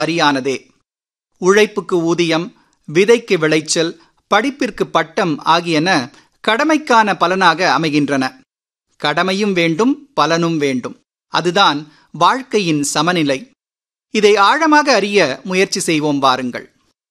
சரியானதே உழைப்புக்கு ஊதியம் விதைக்கு விளைச்சல் படிப்பிற்கு பட்டம் ஆகியன கடமைக்கான பலனாக அமைகின்றன கடமையும் வேண்டும் பலனும் வேண்டும் அதுதான் வாழ்க்கையின் சமநிலை இதை ஆழமாக அறிய முயற்சி செய்வோம் வாருங்கள்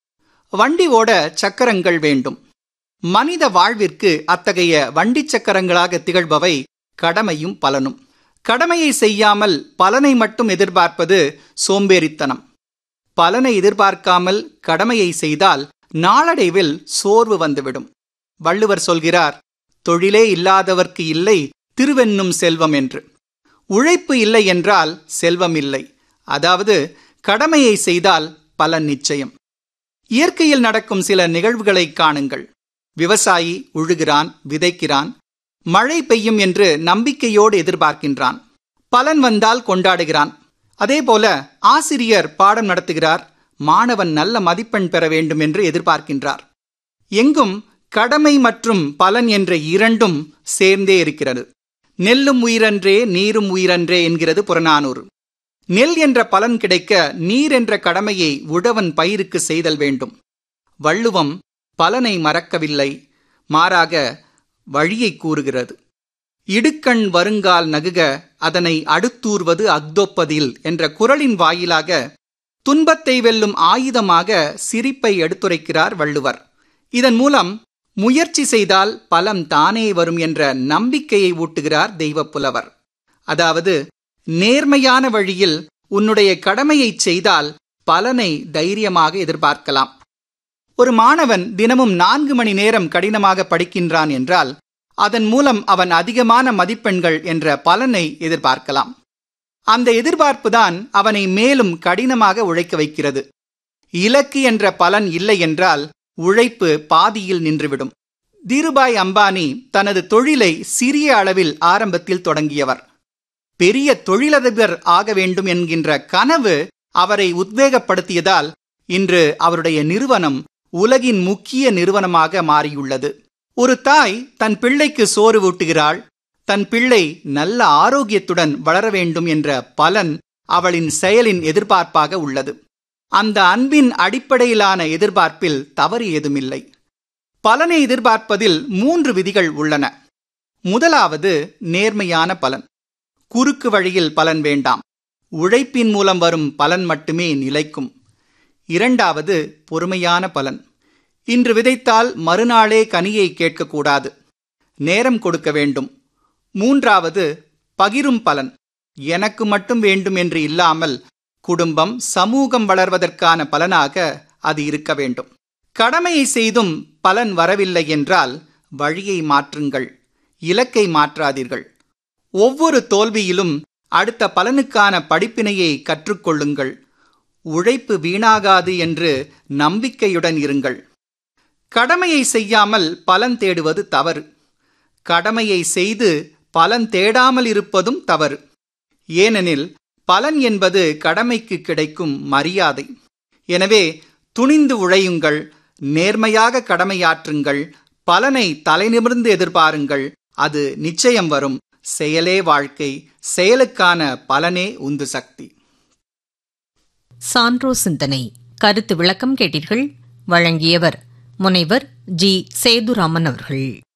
வண்டி ஓட சக்கரங்கள் வேண்டும் மனித வாழ்விற்கு அத்தகைய வண்டி சக்கரங்களாக திகழ்பவை கடமையும் பலனும் கடமையை செய்யாமல் பலனை மட்டும் எதிர்பார்ப்பது சோம்பேறித்தனம் பலனை எதிர்பார்க்காமல் கடமையை செய்தால் நாளடைவில் சோர்வு வந்துவிடும் வள்ளுவர் சொல்கிறார் தொழிலே இல்லாதவர்க்கு இல்லை திருவென்னும் செல்வம் என்று உழைப்பு இல்லை என்றால் செல்வம் இல்லை அதாவது கடமையை செய்தால் பலன் நிச்சயம் இயற்கையில் நடக்கும் சில நிகழ்வுகளை காணுங்கள் விவசாயி உழுகிறான் விதைக்கிறான் மழை பெய்யும் என்று நம்பிக்கையோடு எதிர்பார்க்கின்றான் பலன் வந்தால் கொண்டாடுகிறான் அதேபோல ஆசிரியர் பாடம் நடத்துகிறார் மாணவன் நல்ல மதிப்பெண் பெற வேண்டும் என்று எதிர்பார்க்கின்றார் எங்கும் கடமை மற்றும் பலன் என்ற இரண்டும் சேர்ந்தே இருக்கிறது நெல்லும் உயிரன்றே நீரும் உயிரன்றே என்கிறது புறநானூறு நெல் என்ற பலன் கிடைக்க நீர் என்ற கடமையை உழவன் பயிருக்கு செய்தல் வேண்டும் வள்ளுவம் பலனை மறக்கவில்லை மாறாக வழியை கூறுகிறது இடுக்கண் வருங்கால் நகுக அதனை அடுத்தூர்வது அக்தொப்பதில் என்ற குரலின் வாயிலாக துன்பத்தை வெல்லும் ஆயுதமாக சிரிப்பை எடுத்துரைக்கிறார் வள்ளுவர் இதன் மூலம் முயற்சி செய்தால் பலம் தானே வரும் என்ற நம்பிக்கையை ஊட்டுகிறார் தெய்வப்புலவர் அதாவது நேர்மையான வழியில் உன்னுடைய கடமையை செய்தால் பலனை தைரியமாக எதிர்பார்க்கலாம் ஒரு மாணவன் தினமும் நான்கு மணி நேரம் கடினமாக படிக்கின்றான் என்றால் அதன் மூலம் அவன் அதிகமான மதிப்பெண்கள் என்ற பலனை எதிர்பார்க்கலாம் அந்த எதிர்பார்ப்புதான் அவனை மேலும் கடினமாக உழைக்க வைக்கிறது இலக்கு என்ற பலன் இல்லை என்றால் உழைப்பு பாதியில் நின்றுவிடும் தீருபாய் அம்பானி தனது தொழிலை சிறிய அளவில் ஆரம்பத்தில் தொடங்கியவர் பெரிய தொழிலதிபர் ஆக வேண்டும் என்கின்ற கனவு அவரை உத்வேகப்படுத்தியதால் இன்று அவருடைய நிறுவனம் உலகின் முக்கிய நிறுவனமாக மாறியுள்ளது ஒரு தாய் தன் பிள்ளைக்கு சோறு ஊட்டுகிறாள் தன் பிள்ளை நல்ல ஆரோக்கியத்துடன் வளர வேண்டும் என்ற பலன் அவளின் செயலின் எதிர்பார்ப்பாக உள்ளது அந்த அன்பின் அடிப்படையிலான எதிர்பார்ப்பில் தவறு ஏதுமில்லை பலனை எதிர்பார்ப்பதில் மூன்று விதிகள் உள்ளன முதலாவது நேர்மையான பலன் குறுக்கு வழியில் பலன் வேண்டாம் உழைப்பின் மூலம் வரும் பலன் மட்டுமே நிலைக்கும் இரண்டாவது பொறுமையான பலன் இன்று விதைத்தால் மறுநாளே கனியை கேட்கக்கூடாது நேரம் கொடுக்க வேண்டும் மூன்றாவது பகிரும் பலன் எனக்கு மட்டும் வேண்டும் என்று இல்லாமல் குடும்பம் சமூகம் வளர்வதற்கான பலனாக அது இருக்க வேண்டும் கடமையை செய்தும் பலன் வரவில்லை என்றால் வழியை மாற்றுங்கள் இலக்கை மாற்றாதீர்கள் ஒவ்வொரு தோல்வியிலும் அடுத்த பலனுக்கான படிப்பினையை கற்றுக்கொள்ளுங்கள் உழைப்பு வீணாகாது என்று நம்பிக்கையுடன் இருங்கள் கடமையை செய்யாமல் பலன் தேடுவது தவறு கடமையை செய்து பலன் தேடாமல் இருப்பதும் தவறு ஏனெனில் பலன் என்பது கடமைக்கு கிடைக்கும் மரியாதை எனவே துணிந்து உழையுங்கள் நேர்மையாக கடமையாற்றுங்கள் பலனை தலைநிமிர்ந்து எதிர்பாருங்கள் அது நிச்சயம் வரும் செயலே வாழ்க்கை செயலுக்கான பலனே உந்து சக்தி சான்றோ சிந்தனை கருத்து விளக்கம் கேட்டீர்கள் வழங்கியவர் முனைவர் ஜி சேதுராமன் அவர்கள்